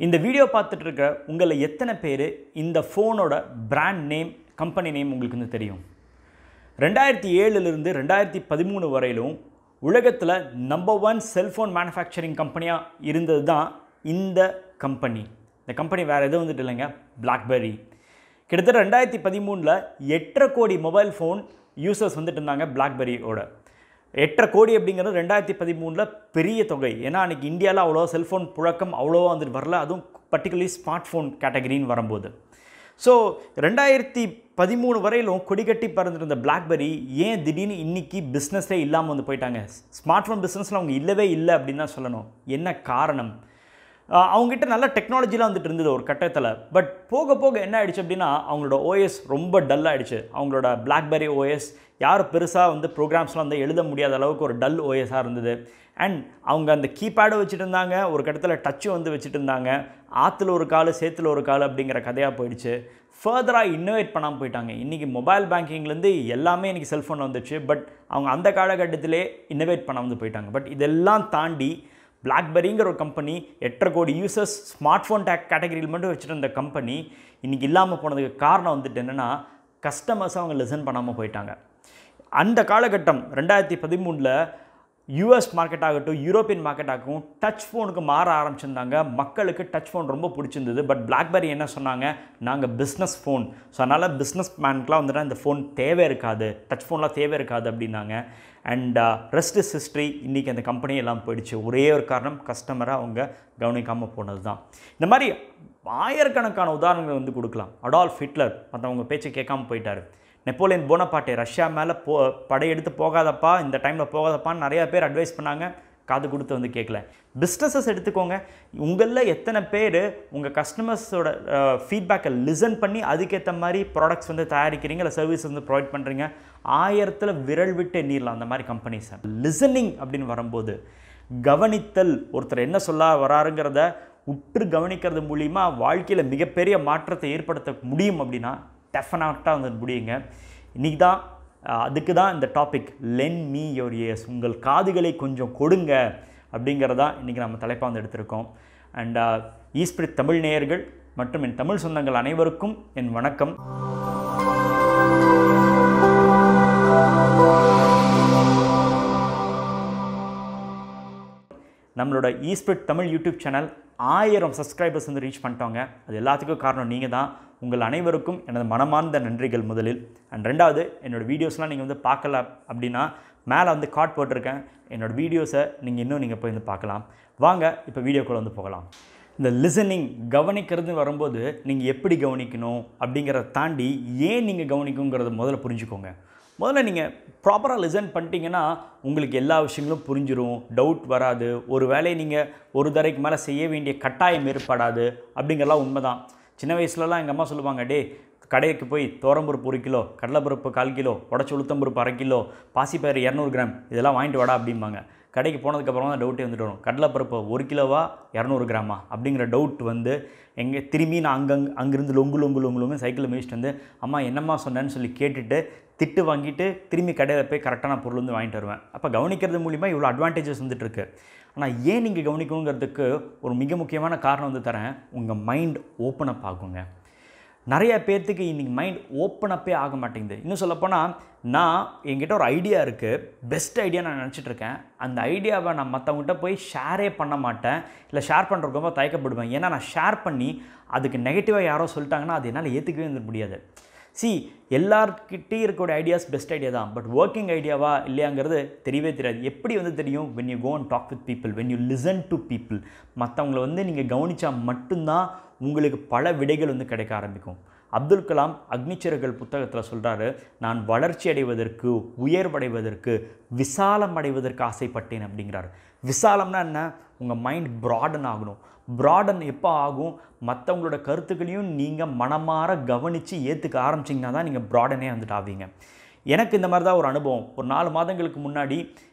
இந்த வீடியோ பார்த்துட்டு இருக்க உங்களில் எத்தனை பேர் இந்த ஃபோனோட பிராண்ட் நேம் கம்பெனி நேம் உங்களுக்கு வந்து தெரியும் ரெண்டாயிரத்தி ஏழுலேருந்து ரெண்டாயிரத்தி பதிமூணு வரையிலும் உலகத்தில் நம்பர் ஒன் செல்ஃபோன் மேனுஃபேக்சரிங் கம்பெனியாக இருந்தது தான் இந்த கம்பெனி இந்த கம்பெனி வேறு எதுவும் வந்துட்டு இல்லைங்க பிளாக்பெர்ரி கிட்டத்தட்ட ரெண்டாயிரத்தி பதிமூணில் எட்டரை கோடி மொபைல் ஃபோன் யூசர்ஸ் வந்துட்டு இருந்தாங்க பிளாக்பெரியோட எட்டரை கோடி அப்படிங்கிறது ரெண்டாயிரத்தி பதிமூணில் பெரிய தொகை ஏன்னா அன்றைக்கி இந்தியாவில் அவ்வளோ செல்ஃபோன் புழக்கம் அவ்வளோவா வந்துட்டு வரல அதுவும் பர்டிகுலர்லி ஸ்மார்ட் ஃபோன் கேட்டகரின்னு வரும்போது ஸோ ரெண்டாயிரத்தி பதிமூணு வரையிலும் கொடிகட்டி பறந்துருந்த பிளாக்பெரி ஏன் திடீர்னு இன்னைக்கு பிஸ்னஸே இல்லாமல் வந்து போயிட்டாங்க ஸ்மார்ட் ஃபோன் பிஸ்னஸில் அவங்க இல்லவே இல்லை அப்படின்னு தான் சொல்லணும் என்ன காரணம் ஆஹ் அவங்ககிட்ட நல்ல டெக்னாலஜிலாம் வந்துட்டு இருந்தது ஒரு கட்டத்தில் பட் போக போக என்ன ஆயிடுச்சு அப்படின்னா அவங்களோட ஓஎஸ் ரொம்ப டல் ஆயிடுச்சு அவங்களோட பிளாக்பெரி ஓஎஸ் யார் பெருசாக வந்து ப்ரோக்ராம்ஸ்லாம் வந்து எழுத முடியாத அளவுக்கு ஒரு டல் ஓஎஸாக இருந்தது அண்ட் அவங்க அந்த கீபேடை வச்சுட்டு இருந்தாங்க ஒரு கட்டத்தில் டச்சு வந்து வச்சுட்டு இருந்தாங்க ஆற்றுல ஒரு கால் சேத்துல ஒரு கால் அப்படிங்கிற கதையாக போயிடுச்சு ஃபர்தராக இன்னோவேட் பண்ணாமல் போயிட்டாங்க இன்றைக்கி மொபைல் பேங்கிங்லேருந்து எல்லாமே இன்றைக்கி செல்ஃபோன் வந்துச்சு பட் அவங்க அந்த காலகட்டத்திலே இன்னோவேட் பண்ண வந்து போயிட்டாங்க பட் இதெல்லாம் தாண்டி பிளாக்பெரிங்கிற ஒரு கம்பெனி எட்டரை கோடி யூசர்ஸ் ஸ்மார்ட் ஃபோன் டேக் கேட்டகரியில் மட்டும் வச்சுட்டு இருந்த கம்பெனி இன்றைக்கி இல்லாமல் போனதுக்கு காரணம் வந்துட்டு என்னென்னா கஸ்டமர்ஸ் அவங்க லிசன் பண்ணாமல் போயிட்டாங்க அந்த காலகட்டம் ரெண்டாயிரத்தி பதிமூணில் யூஎஸ் மார்க்கெட் ஆகட்டும் யூரோப்பியன் மார்க்கெட் ஆகட்டும் டச் ஃபோனுக்கு மாற ஆரம்பிச்சிருந்தாங்க மக்களுக்கு டச் ஃபோன் ரொம்ப பிடிச்சிருந்தது பட் பிளாக்பெரி என்ன சொன்னாங்க நாங்கள் பிஸ்னஸ் ஃபோன் ஸோ அதனால் பிஸ்னஸ் மேனுக்குலாம் வந்துட்டு இந்த ஃபோன் தேவை இருக்காது டச் ஃபோன்லாம் தேவை இருக்காது அப்படின்னாங்க அண்ட் ரெஸ்ட் இஸ் ஹிஸ்ட்ரி இன்றைக்கி அந்த கம்பெனி எல்லாம் போயிடுச்சு ஒரே ஒரு காரணம் கஸ்டமரை அவங்க கவனிக்காமல் போனது தான் இந்த மாதிரி ஆயிரக்கணக்கான உதாரணங்கள் வந்து கொடுக்கலாம் அடால்ஃப் ஹிட்லர் மற்றவங்க பேச்சை கேட்காம போயிட்டார் நெப்போலியன் போனபாட்டே ரஷ்யா மேலே போ படையெடுத்து போகாதப்பா இந்த டைமில் போகாதப்பான்னு நிறையா பேர் அட்வைஸ் பண்ணாங்க காது கொடுத்து வந்து கேட்கல பிஸ்னஸஸ் எடுத்துக்கோங்க உங்களில் எத்தனை பேர் உங்கள் கஸ்டமர்ஸோட ஃபீட்பேக்கை லிசன் பண்ணி அதுக்கேற்ற மாதிரி ப்ராடக்ட்ஸ் வந்து தயாரிக்கிறீங்க இல்லை சர்வீஸ் வந்து ப்ரொவைட் பண்ணுறீங்க ஆயிரத்தில் விரல் விட்டு எண்ணிடலாம் அந்த மாதிரி கம்பெனிஸை லிசனிங் அப்படின்னு வரும்போது கவனித்தல் ஒருத்தர் என்ன சொல்ல வராருங்கிறத உற்று கவனிக்கிறது மூலிமா வாழ்க்கையில் மிகப்பெரிய மாற்றத்தை ஏற்படுத்த முடியும் அப்படின்னா டெஃபினட்டாக வந்து முடியுங்க இன்றைக்கி தான் அஹ், அதுக்கு தான் இந்த topic lend me your ears உங்கள் காதுகளை கொஞ்சம் கொடுங்க அப்படிங்கிறதா இன்றைக்கி நம்ம தலைப்பாக வந்து எடுத்திருக்கோம் அண்ட் ஈஸ்பிரிட் தமிழ் நேயர்கள் மற்றும் என் தமிழ் சொந்தங்கள் அனைவருக்கும் என் வணக்கம் நம்மளோட ஈஸ்பிரிட் தமிழ் யூடியூப் சேனல் ஆயிரம் சப்ஸ்கிரைபர்ஸ் வந்து ரீச் பண்ணிட்டோங்க அது எல்லாத்துக்கும் காரணம் நீங்கள் தான் உங்கள் அனைவருக்கும் எனது மனமார்ந்த நன்றிகள் முதலில் அண்ட் ரெண்டாவது என்னோடய வீடியோஸ்லாம் நீங்கள் வந்து பார்க்கல அப்படின்னா மேலே வந்து கார்ட் போட்டிருக்கேன் என்னோடய வீடியோஸை நீங்கள் இன்னும் நீங்கள் போய் வந்து பார்க்கலாம் வாங்க இப்போ வீடியோக்குள்ளே வந்து போகலாம் இந்த லிசனிங் கவனிக்கிறது வரும்போது நீங்கள் எப்படி கவனிக்கணும் அப்படிங்கிறத தாண்டி ஏன் நீங்கள் கவனிக்குங்கிறத முதல்ல புரிஞ்சுக்கோங்க முதல்ல நீங்கள் ப்ராப்பராக லிசன் பண்ணிட்டீங்கன்னா உங்களுக்கு எல்லா விஷயங்களும் புரிஞ்சிரும் டவுட் வராது ஒரு வேலையை நீங்கள் ஒரு தரைக்கு மேலே செய்ய வேண்டிய கட்டாயம் ஏற்படாது அப்படிங்கிறலாம் உண்மைதான் சின்ன வயசுலலாம் எங்கள் அம்மா சொல்லுவாங்க டே கடைக்கு போய் தோரம்பருப்பு ஒரு கிலோ கடலைப்பருப்பு கால் கிலோ உடச்சி உளுத்தம்பருப்பு அரை கிலோ பாசிப்பயிறு இரநூறு கிராம் இதெல்லாம் வாங்கிட்டு வாடா அப்படிம்பாங்க கடைக்கு போனதுக்கப்புறம் தான் டவுட்டே வந்துட்டு வரும் கடலைப்பருப்பு ஒரு கிலோவா இரநூறு கிராமா அப்படிங்கிற டவுட் வந்து எங்கே திரும்பி நான் அங்கங் அங்கேருந்து லொங்கு லொங்கு லொங்கு லொங்கு சைக்கிளில் மிதிச்சிட்டு வந்து அம்மா என்னம்மா சொன்னேன்னு சொல்லி கேட்டுட்டு திட்டு வாங்கிட்டு திரும்பி கடையில் போய் கரெக்டான பொருள் வந்து வாங்கிட்டு வருவேன் அப்போ கவனிக்கிறது மூலிமா இவ்வளோ அட்வான்டேஜஸ் வந்துட்டு இருக்கு ஆனால் ஏன் நீங்கள் கவனிக்கணுங்கிறதுக்கு ஒரு மிக முக்கியமான காரணம் வந்து தரேன் உங்கள் மைண்ட் ஓப்பன் அப் ஆகுங்க நிறைய பேர்த்துக்கு இன்றைக்கி மைண்ட் ஓப்பன் அப்பே ஆக மாட்டேங்குது இன்னும் சொல்லப்போனால் நான் என்கிட்ட ஒரு ஐடியா இருக்குது பெஸ்ட் ஐடியா நான் நினச்சிட்டு இருக்கேன் அந்த ஐடியாவை நான் மற்றவங்ககிட்ட போய் ஷேரே பண்ண மாட்டேன் இல்லை ஷேர் பண்ணுறதுக்கு ரொம்ப தயக்கப்படுவேன் ஏன்னா நான் ஷேர் பண்ணி அதுக்கு நெகட்டிவாக யாரோ சொல்லிட்டாங்கன்னா அது என்னால் ஏற்றுக்கவே வந்து முடியாது சி எல்லார்கிட்டையும் இருக்கக்கூடிய ஐடியாஸ் பெஸ்ட் ஐடியா தான் பட் ஒர்க்கிங் ஐடியாவா இல்லையாங்கிறது தெரியவே தெரியாது எப்படி வந்து தெரியும் when you go and talk with people when you listen to people மற்றவங்கள வந்து நீங்கள் கவனித்தா மட்டும்தான் உங்களுக்கு பல விடைகள் வந்து கிடைக்க ஆரம்பிக்கும் அப்துல் கலாம் அக்னிச்சிறகுகள் புத்தகத்தில் சொல்கிறாரு நான் வளர்ச்சி அடைவதற்கு உயர்வடைவதற்கு விசாலம் அடைவதற்கு ஆசைப்பட்டேன் அப்படிங்கிறார் விசாலம்னா என்ன உங்கள் மைண்ட் ப்ராடன் ஆகணும் ப்ராடன் எப்போ ஆகும் மற்றவங்களோட கருத்துக்களையும் நீங்கள் மனமாற கவனித்து ஏற்றுக்க ஆரம்பிச்சிங்கன்னா தான் நீங்கள் ப்ராடனே வந்துட்டு ஆவீங்க எனக்கு இந்த மாதிரி தான் ஒரு அனுபவம் ஒரு நாலு மாதங்களுக்கு முன்னாடி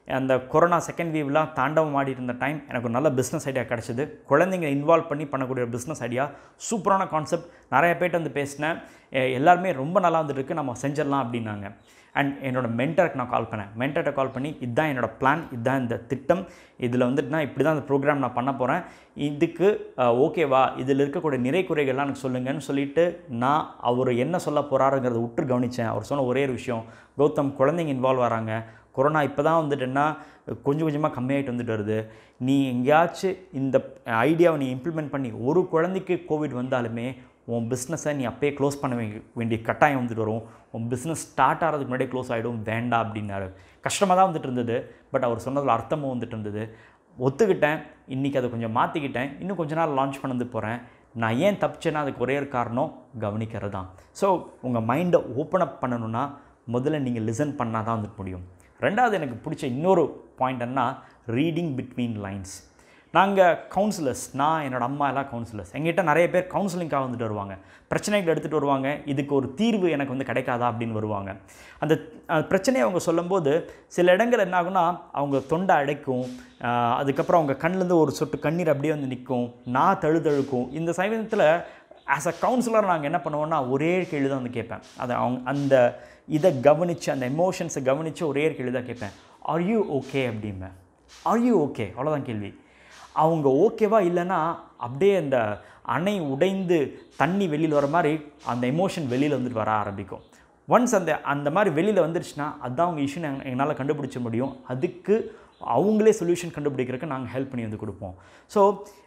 அந்த கொரோனா செகண்ட் வேவ்லாம் தாண்டவம் ஆடிட்டு இருந்த டைம் எனக்கு ஒரு நல்ல பிஸ்னஸ் ஐடியா கிடச்சிது குழந்தைங்க இன்வால்வ் பண்ணி பண்ணக்கூடிய ஒரு பிஸ்னஸ் ஐடியா சூப்பரான கான்செப்ட் நிறைய பேர்ட்ட வந்து பேசினேன் எ- எல்லாருமே ரொம்ப நல்லா வந்துட்டு இருக்கு நம்ம செஞ்சிடலாம் அப்படின்னாங்க அண்ட் என்னோட மென்டருக்கு நான் கால் பண்ணேன் மென்டர்கிட்ட கால் பண்ணி இதுதான் என்னோட பிளான் இதுதான் இந்த திட்டம் இதில் வந்துட்டு நான் இப்படி தான் இந்த ப்ரோக்ராம் நான் பண்ண போகிறேன் இதுக்கு ஓகேவா இதில் இருக்கக்கூடிய நிறை குறைகள்லாம் எனக்கு சொல்லுங்கன்னு சொல்லிட்டு நான் அவர் என்ன சொல்ல போகிறாருங்கிறத உற்று கவனித்தேன் அவர் சொன்ன ஒரே ஒரு விஷயம் கௌதம் குழந்தைங்க இன்வால்வ் வராங்க கொரோனா இப்போ தான் வந்துட்டுன்னா கொஞ்சம் கொஞ்சமாக கம்மியாயிட்டு வந்துட்டு வருது நீ எங்கேயாச்சும் இந்த ஐடியாவை நீ இம்ப்ளிமெண்ட் பண்ணி ஒரு குழந்தைக்கு கோவிட் வந்தாலுமே உன் பிஸ்னஸை நீ அப்பயே க்ளோஸ் பண்ண வே- வேண்டிய கட்டாயம் வந்துட்டு வரும் உன் பிஸ்னஸ் ஸ்டார்ட் ஆகிறதுக்கு முன்னாடியே க்ளோஸ் ஆகிடும் வேண்டாம் அப்படின்னாரு கஷ்டமாக தான் வந்துட்டு இருந்தது பட் அவர் சொன்னதில் அர்த்தமும் வந்துட்டு இருந்தது ஒத்துக்கிட்டேன் இன்றைக்கி அதை கொஞ்சம் மாற்றிக்கிட்டேன் இன்னும் கொஞ்ச நாள் லான்ச் பண்ணது போகிறேன் நான் ஏன் தப்பிச்சேன்னா அதுக்கு ஒரே ஒரு காரணம் கவனிக்கிறது தான் ஸோ உங்கள் மைண்டை ஓப்பன் அப் பண்ணணும்னா முதல்ல நீங்கள் லிசன் பண்ணால் தான் வந்துட்டு முடியும் ரெண்டாவது எனக்கு பிடிச்ச இன்னொரு பாயிண்ட் என்ன ரீடிங் பிட்வீன் லைன்ஸ் நாங்கள் கவுன்சிலர்ஸ் நான் என்னோட அம்மா எல்லாம் கவுன்சிலர்ஸ் எங்கிட்ட நிறைய பேர் கவுன்சிலிங்காக வந்துட்டு வருவாங்க பிரச்சனைகள் எடுத்துகிட்டு வருவாங்க இதுக்கு ஒரு தீர்வு எனக்கு வந்து கிடைக்காதா அப்படின்னு வருவாங்க அந்த அஹ், பிரச்சனையை அவங்க சொல்லும்போது சில இடங்கள் என்ன ஆகும்னா அவங்க தொண்டை அடைக்கும் அஹ், அதுக்கப்புறம் அவங்க கண்ணிலேருந்து ஒரு சொட்டு கண்ணீர் அப்படியே வந்து நிற்கும் நான் தழுதழுக்கும் இந்த சமயத்தில் ஆஸ் அ கவுன்சிலர் நாங்கள் என்ன பண்ணுவோம்னா ஒரே கேள்வி தான் வந்து கேட்பேன் அதை அவங்க அந்த இதை கவனித்து அந்த எமோஷன்ஸை கவனித்து ஒரே ஒரு கேள்வி தான் கேட்பேன் ஆர் யூ ஓகே அப்படிம்பேன் ஆர் யூ ஓகே அவ்வளோதான் கேள்வி அவங்க ஓகேவா இல்லைன்னா அப்படியே அந்த அணை உடைந்து தண்ணி வெளியில் வர மாதிரி அந்த எமோஷன் வெளியில் வந்துட்டு வர ஆரம்பிக்கும் ஒன்ஸ் அந்த அந்த மாதிரி வெளியில் வந்துருச்சுன்னா அதுதான் அவங்க இஷ்யூ எங்களால் கண்டுபிடிச்ச முடியும் அதுக்கு அவங்களே சொல்யூஷன் கண்டுபிடிக்கிறதுக்கு நாங்கள் ஹெல்ப் பண்ணி வந்து கொடுப்போம் ஸோ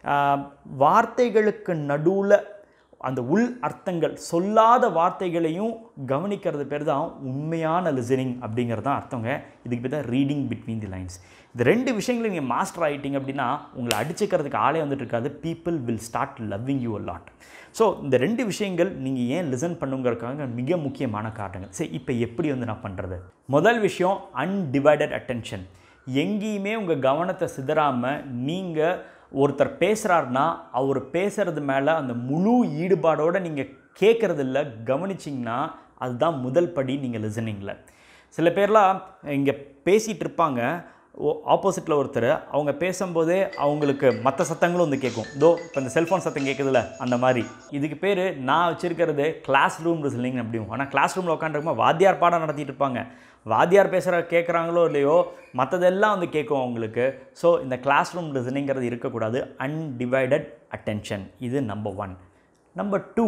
வார்த்தைகளுக்கு நடுவில் அந்த உள் அர்த்தங்கள் சொல்லாத வார்த்தைகளையும் கவனிக்கிறது பேர் தான் உண்மையான லிசனிங் அப்படிங்கிறது தான் அர்த்தங்க இதுக்கு பேர் தான் ரீடிங் பிட்வீன் தி லைன்ஸ் இந்த ரெண்டு விஷயங்களையும் நீங்கள் மாஸ்டர் ஆகிட்டீங்க அப்படின்னா உங்களை அடிச்சுக்கிறதுக்கு ஆளே வந்துட்டு இருக்காது people will start loving you a lot so இந்த ரெண்டு விஷயங்கள் நீங்கள் ஏன் லிசன் பண்ணுங்கிறதுக்காக மிக முக்கியமான காரணங்கள் சரி இப்போ எப்படி வந்து நான் பண்ணுறது முதல் விஷயம் அன்டிவைடட் அட்டென்ஷன் எங்கேயுமே உங்கள் கவனத்தை சிதறாமல் நீங்கள் ஒருத்தர் பேசுகிறாருன்னா அவர் பேசுகிறது மேலே அந்த முழு ஈடுபாடோடு நீங்கள் கேட்குறது இல்லை கவனிச்சிங்கன்னா அதுதான் முதல் படி நீங்கள் லிசனிங்கில் சில பேர்லாம் இங்கே பேசிகிட்டு இருப்பாங்க ஆப்போசிட்டில் ஒருத்தர் அவங்க பேசும்போதே அவங்களுக்கு மற்ற சத்தங்களும் வந்து கேட்கும் தோ இப்போ இந்த செல்ஃபோன் சத்தம் கேட்குதுல்ல அந்த மாதிரி இதுக்கு பேர் நான் வச்சுருக்கிறது கிளாஸ் ரூம் லிசனிங் அப்படியும் ஆனால் கிளாஸ் ரூமில் உட்காந்துருக்கும்போது வாத்தியார் பாடம் நடத்திட்டு இருப்பாங்க வாத்தியார் பேசுகிற கேட்குறாங்களோ இல்லையோ மற்றதெல்லாம் வந்து கேட்கும் அவங்களுக்கு ஸோ இந்த கிளாஸ் ரூம் லிசனிங்கிறது இருக்கக்கூடாது அன்டிவைடட் அட்டென்ஷன் இது நம்பர் ஒன் நம்பர் டூ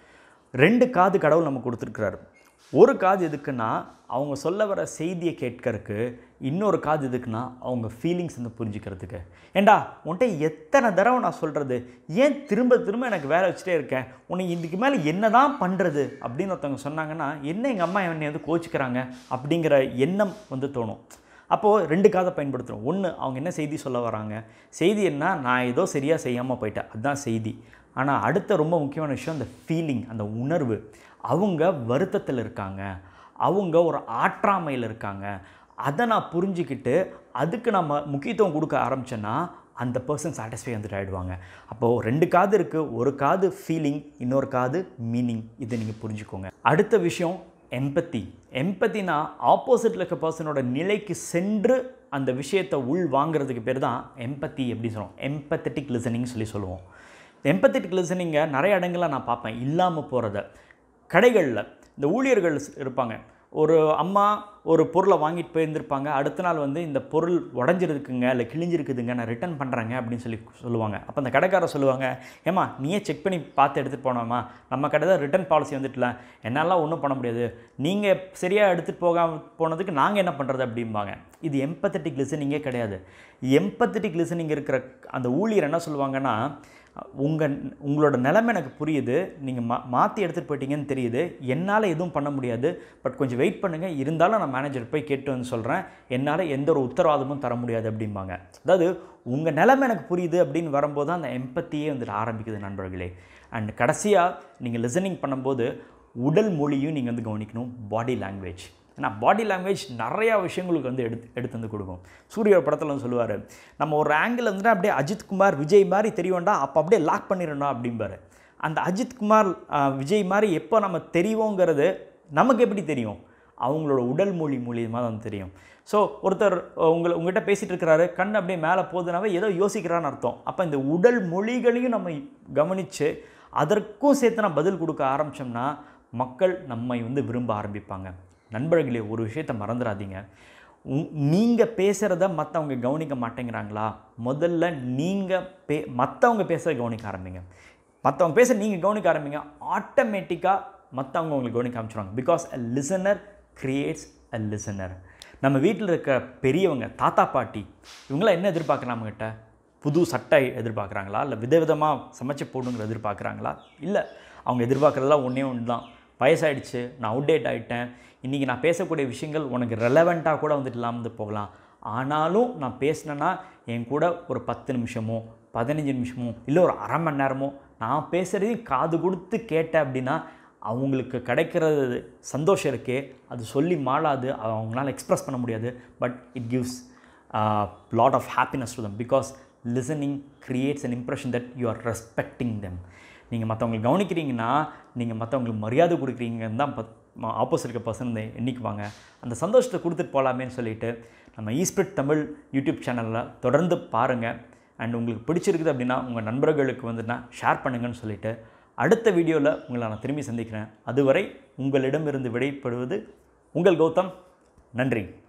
ரெண்டு காது கடவுள் நமக்கு கொடுத்துருக்குறாரு ஒரு காது எதுக்குன்னா அவங்க சொல்ல வர செய்தியை கேட்கறதுக்கு இன்னொரு காது எதுக்குன்னா அவங்க ஃபீலிங்ஸ் வந்து புரிஞ்சுக்கிறதுக்கு ஏண்டா உன்கிட்ட எத்தனை தடவை நான் சொல்கிறது ஏன் திரும்ப திரும்ப எனக்கு வேலை வச்சுட்டே இருக்கேன் உன்னை இதுக்கு மேலே என்ன தான் பண்ணுறது அப்படின்னு ஒருத்தவங்க சொன்னாங்கன்னா என்ன எங்கள் அம்மா என்னை வந்து கோச்சிக்கிறாங்க அப்படிங்கிற எண்ணம் வந்து தோணும் அப்போது ரெண்டு காதை பயன்படுத்துகிறோம் ஒன்று அவங்க என்ன செய்தி சொல்ல வராங்க செய்தி என்ன நான் ஏதோ சரியாக செய்யாமல் போயிட்டேன் அதுதான் செய்தி ஆனால் அடுத்த ரொம்ப முக்கியமான விஷயம் அந்த ஃபீலிங் அந்த உணர்வு அவங்க வருத்தத்தில் இருக்காங்க அவங்க ஒரு ஆற்றாமையில் இருக்காங்க அதை நான் புரிஞ்சுக்கிட்டு அதுக்கு நம்ம முக்கியத்துவம் கொடுக்க ஆரம்பிச்சேன்னா அந்த பர்சன் சாட்டிஸ்ஃபை வந்துட்டு ஆகிடுவாங்க அப்போது ரெண்டு காது இருக்குது ஒரு காது ஃபீலிங் இன்னொரு காது மீனிங் இதை நீங்கள் புரிஞ்சுக்கோங்க அடுத்த விஷயம் எம்பத்தி எம்பத்தினா ஆப்போசிட்டில் இருக்க பர்சனோட நிலைக்கு சென்று அந்த விஷயத்தை உள் வாங்குறதுக்கு பேர் தான் எம்பத்தி எப்படி சொல்லுவோம் எம்பத்தட்டிக் லிசனிங் சொல்லி சொல்லுவோம் எம்பத்தட்டிக் லிசனிங்கை நிறைய இடங்கள்ல நான் பார்ப்பேன் இல்லாமல் போகிறத கடைகளில் இந்த ஊழியர்கள் ஸ்- இருப்பாங்க ஒரு அம்மா ஒரு பொருளை வாங்கிட்டு போயிருந்திருப்பாங்க அடுத்த நாள் வந்து இந்த பொருள் உடஞ்சிருக்குங்க இல்லை கிழிஞ்சிருக்குதுங்க நான் ரிட்டர்ன் பண்ணுறேங்க அப்படின்னு சொல்லி சொல்லுவாங்க அப்போ அந்த கடைக்காரர் சொல்லுவாங்க ஏம்மா நீயே செக் பண்ணி பார்த்து எடுத்துகிட்டு போனோமா நம்ம கடை தான் ரிட்டர்ன் பாலிசி வந்துட்டுல என்னாலாம் ஒன்றும் பண்ண முடியாது நீங்கள் சரியாக எடுத்துகிட்டு போகாம போனதுக்கு நாங்கள் என்ன பண்ணுறது அப்படிம்பாங்க இது எம்பத்தட்டிக் லிசனிங்கே கிடையாது எம்பத்தட்டிக் லிசனிங் இருக்கிற அந்த ஊழியர் என்ன சொல்லுவாங்கன்னா உங்கள் உங்களோட நிலைமை எனக்கு புரியுது நீங்கள் மா மாற்றி எடுத்துகிட்டு போயிட்டீங்கன்னு தெரியுது என்னால் எதுவும் பண்ண முடியாது பட் கொஞ்சம் வெயிட் பண்ணுங்கள் இருந்தாலும் நான் மேனேஜர் போய் கேட்டு வந்து சொல்கிறேன் என்னால் எந்த ஒரு உத்தரவாதமும் தர முடியாது அப்படிம்பாங்க அதாவது உங்கள் நிலைமை எனக்கு புரியுது அப்படின்னு வரும்போது தான் அந்த எம்பத்தியே வந்துட்டு ஆரம்பிக்குது நண்பர்களே அண்ட் கடைசியாக நீங்கள் லிசனிங் பண்ணும்போது உடல் மொழியும் நீங்கள் வந்து கவனிக்கணும் பாடி லாங்குவேஜ் ஏன்னா பாடி லாங்குவேஜ் நிறையா விஷயங்களுக்கு வந்து எடுத்து எடுத்து வந்து கொடுக்கும் சூரிய படத்தில் வந்து சொல்லுவார் நம்ம ஒரு ஆங்கிள் வந்துட்டு அப்படியே அஜித் குமார் விஜய் மாதிரி தெரியும்டா அப்போ அப்படியே லாக் பண்ணிடணும் அப்படிம்பாரு அந்த அஜித் குமார் ஆஹ், விஜய் மாதிரி எப்போ நம்ம தெரிவோங்கிறது நமக்கு எப்படி தெரியும் அவங்களோட உடல் மொழி மூலியமாக தான் தெரியும் ஸோ ஒருத்தர் அஹ், உங்களை உங்ககிட்ட பேசிகிட்டு இருக்கிறாரு கண் அப்படியே மேலே போகுதுனாவே ஏதோ யோசிக்கிறான்னு அர்த்தம் அப்போ இந்த உடல் மொழிகளையும் நம்ம கவனித்து அதற்கும் சேர்த்து நான் பதில் கொடுக்க ஆரம்பித்தோம்னா மக்கள் நம்மை வந்து விரும்ப ஆரம்பிப்பாங்க நண்பர்களே ஒரு விஷயத்தை மறந்துடாதீங்க நீங்கள் பேசுகிறத மற்றவங்க கவனிக்க மாட்டேங்கிறாங்களா முதல்ல நீங்கள் பே மற்றவங்க பேசுகிறத கவனிக்க ஆரம்பிங்க மற்றவங்க பேச நீங்கள் கவனிக்க ஆரம்பிங்க ஆட்டோமேட்டிக்காக மற்றவங்க உங்களுக்கு கவனிக்க ஆரம்பிச்சிடுவாங்க because a listener creates a listener நம்ம வீட்டில் இருக்க பெரியவங்க தாத்தா பாட்டி இவங்களாம் என்ன எதிர்பார்க்குறாங்க நம்மகிட்ட புது சட்டை எதிர்பார்க்குறாங்களா இல்லை விதவிதமாக சமைச்சு போடுங்கிற எதிர்பார்க்குறாங்களா இல்லை அவங்க எதிர்பார்க்குறதெல்லாம் ஒன்றே ஒன்று தான் வயசாயிடுச்சு நான் அவுடேட் ஆகிட்டேன் இன்றைக்கி நான் பேசக்கூடிய விஷயங்கள் உனக்கு ரெலவெண்ட்டாக கூட வந்துட்டு இல்லாமல் போகலாம் ஆனாலும் நான் பேசினேன்னா என் கூட ஒரு பத்து நிமிஷமோ பதினஞ்சு நிமிஷமோ இல்லை ஒரு அரை மணி நேரமோ நான் பேசுகிறதையும் காது கொடுத்து கேட்டேன் அப்படின்னா அவங்களுக்கு கிடைக்கிறது சந்தோஷம் இருக்கே அது சொல்லி மாளாது அவங்களால எக்ஸ்ப்ரெஸ் பண்ண முடியாது but it gives lot of happiness to them because listening creates an impression that you are respecting them நீங்கள் மற்றவங்களுக்கு கவனிக்கிறீங்கன்னா நீங்கள் மற்றவங்களுக்கு மரியாதை கொடுக்குறீங்கன்னு தான் ஆப்போசிட் இருக்க பர்சன் எண்ணிக்குவாங்க அந்த சந்தோஷத்தை கொடுத்துட்டு போகலாமேன்னு சொல்லிட்டு நம்ம ஈஸ்பிரிட் தமிழ் யூடியூப் சேனலில் தொடர்ந்து பாருங்கள் அண்ட் உங்களுக்கு பிடிச்சிருக்குது அப்படின்னா உங்கள் நண்பர்களுக்கு வந்துன்னா ஷேர் பண்ணுங்கன்னு சொல்லிட்டு அடுத்த வீடியோவில் உங்களை நான் திரும்பி சந்திக்கிறேன் அதுவரை உங்களிடமிருந்து விடைபெறுவது உங்கள் கௌதம் நன்றி